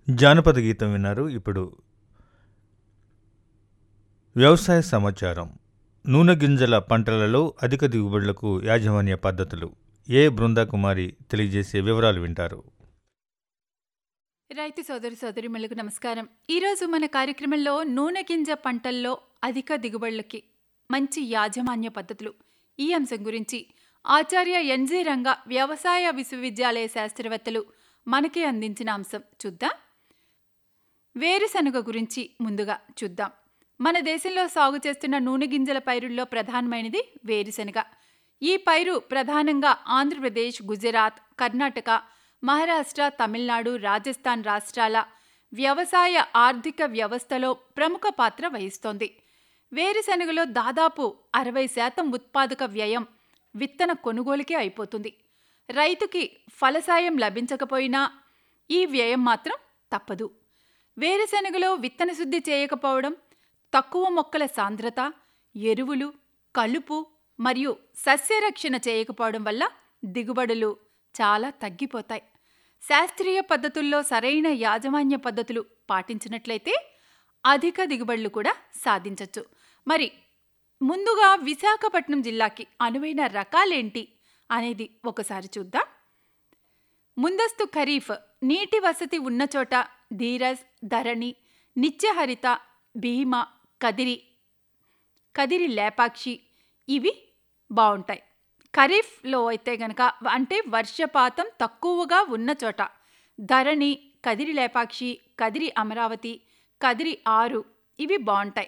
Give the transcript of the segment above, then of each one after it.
జానపద గీతం విన్నారు ఇప్పుడు వ్యవసాయ సమాచారం నూనె గింజల పంటలలో అధిక దిగుబడులకు యాజమాన్య పద్ధతులు ఏ బృందాకుమారి తెలియజేసే వివరాలు వింటారు రైతు సోదరి సోదరిమణులకు నమస్కారం ఈరోజు మన కార్యక్రమంలో నూనె గింజ పంటల్లో అధిక దిగుబడులకి మంచి యాజమాన్య పద్ధతులు ఈ అంశం గురించి ఆచార్య ఎన్జీ రంగ వ్యవసాయ విశ్వవిద్యాలయ శాస్త్రవేత్తలు మనకి అందించిన అంశం చూద్దాం వేరుశనగ గురించి ముందుగా చూద్దాం మన దేశంలో సాగు చేస్తున్న నూనె గింజల పైరుల్లో ప్రధానమైనది వేరుశనగ ఈ పైరు ప్రధానంగా ఆంధ్రప్రదేశ్ గుజరాత్ కర్ణాటక మహారాష్ట్ర తమిళనాడు రాజస్థాన్ రాష్ట్రాల వ్యవసాయ ఆర్థిక వ్యవస్థలో ప్రముఖ పాత్ర వహిస్తోంది వేరుశనగలో దాదాపు అరవై శాతం ఉత్పాదక వ్యయం విత్తన కొనుగోలుకే అయిపోతుంది రైతుకి ఫలసాయం లభించకపోయినా ఈ వ్యయం మాత్రం తప్పదు వేరుశనగలో విత్తన శుద్ధి చేయకపోవడం తక్కువ మొక్కల సాంద్రత ఎరువులు కలుపు మరియు సస్యరక్షణ చేయకపోవడం వల్ల దిగుబడులు చాలా తగ్గిపోతాయి శాస్త్రీయ పద్ధతుల్లో సరైన యాజమాన్య పద్ధతులు పాటించినట్లయితే అధిక దిగుబడులు కూడా సాధించవచ్చు మరి ముందుగా విశాఖపట్నం జిల్లాకి అనువైన రకాలేంటి అనేది ఒకసారి చూద్దాం ముందస్తు ఖరీఫ్ నీటి వసతి ఉన్న చోట ధీరజ్ ధరణి నిత్యహరిత భీమ కదిరి కదిరి లేపాక్షి ఇవి బాగుంటాయి ఖరీఫ్లో అయితే గనక అంటే వర్షపాతం తక్కువగా ఉన్న చోట ధరణి కదిరి లేపాక్షి కదిరి అమరావతి కదిరి ఆరు ఇవి బాగుంటాయి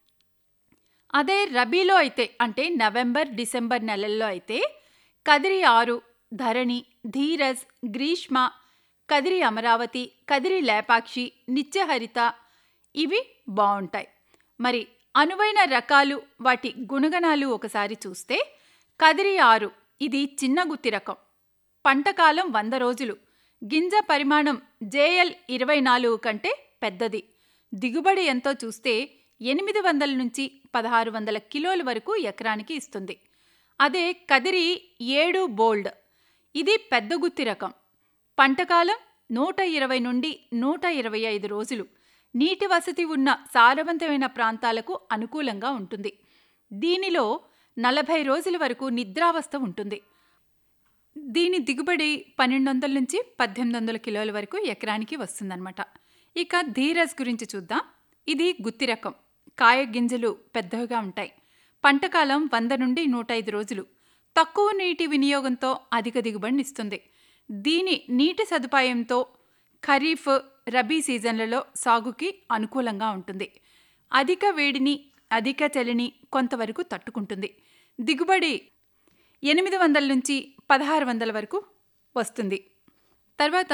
అదే రబీలో అయితే అంటే నవంబర్ డిసెంబర్ నెలల్లో అయితే కదిరి ఆరు ధరణి ధీరజ్ గ్రీష్మ కదిరి అమరావతి కదిరి లేపాక్షి నిత్యహరిత ఇవి బాగుంటాయి మరి అనువైన రకాలు వాటి గుణగణాలు ఒకసారి చూస్తే కదిరి ఆరు ఇది చిన్న గుత్తి రకం పంటకాలం వంద రోజులు గింజ పరిమాణం జేఎల్ ఇరవై నాలుగు కంటే పెద్దది దిగుబడి ఎంతో చూస్తే ఎనిమిది వందల నుంచి పదహారు వందల కిలోల వరకు ఎకరానికి ఇస్తుంది అదే కదిరి ఏడు బోల్డ్ ఇది పెద్ద గుత్తి రకం పంటకాలం నూట ఇరవై నుండి నూట ఇరవై ఐదు రోజులు నీటి వసతి ఉన్న సారవంతమైన ప్రాంతాలకు అనుకూలంగా ఉంటుంది దీనిలో నలభై రోజుల వరకు నిద్రావస్థ ఉంటుంది దీని దిగుబడి పన్నెండు వందల నుంచి పద్దెనిమిది వందల కిలోల వరకు ఎకరానికి వస్తుందన్నమాట ఇక ధీరజ్ గురించి చూద్దాం ఇది గుత్తి రకం కాయ గింజలు పెద్దవిగా ఉంటాయి పంటకాలం వంద నుండి నూట ఐదు రోజులు తక్కువ నీటి వినియోగంతో అధిక దిగుబడినిస్తుంది దీని నీటి సదుపాయంతో ఖరీఫ్ రబీ సీజన్లలో సాగుకి అనుకూలంగా ఉంటుంది అధిక వేడిని అధిక చలిని కొంతవరకు తట్టుకుంటుంది దిగుబడి ఎనిమిది వందల నుంచి పదహారు వందల వరకు వస్తుంది తర్వాత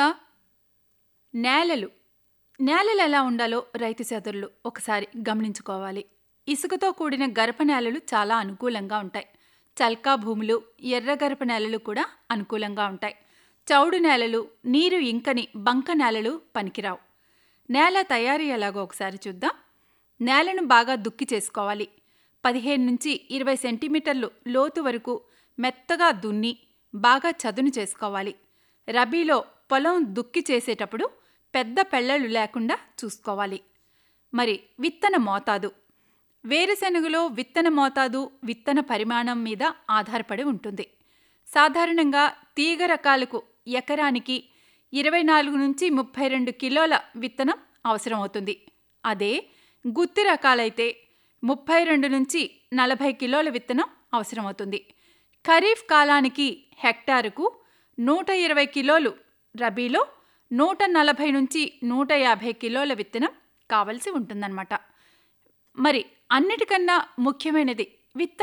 నేలలు నేలలు ఎలా ఉండాలో రైతు సోదరులు ఒకసారి గమనించుకోవాలి ఇసుకతో కూడిన గరప నేలలు చాలా అనుకూలంగా ఉంటాయి చల్కా భూములు ఎర్ర గరప నేలలు కూడా అనుకూలంగా ఉంటాయి చౌడు నేలలు నీరు ఇంకని బంక నేలలు పనికిరావు నేల తయారీ ఎలాగో ఒకసారి చూద్దాం నేలను బాగా దుక్కి చేసుకోవాలి పదిహేను నుంచి ఇరవై సెంటీమీటర్లు లోతు వరకు మెత్తగా దున్ని బాగా చదును చేసుకోవాలి రబీలో పొలం దుక్కి చేసేటప్పుడు పెద్ద పెళ్ళలు లేకుండా చూసుకోవాలి మరి విత్తన మోతాదు వేరుశెనగలో విత్తన మోతాదు విత్తన పరిమాణం మీద ఆధారపడి ఉంటుంది సాధారణంగా తీగ రకాలకు ఎకరానికి ఇరవై నాలుగు నుంచి ముప్పై రెండు కిలోల విత్తనం అవసరమవుతుంది అదే గుత్తి రకాలైతే ముప్పై రెండు నుంచి నలభై కిలోల విత్తనం అవసరమవుతుంది ఖరీఫ్ కాలానికి హెక్టారుకు నూట ఇరవై కిలోలు రబీలో నూట నలభై నుంచి నూట యాభై కిలోల విత్తనం కావలసి ఉంటుందన్నమాట మరి అన్నిటికన్నా ముఖ్యమైనది విత్తన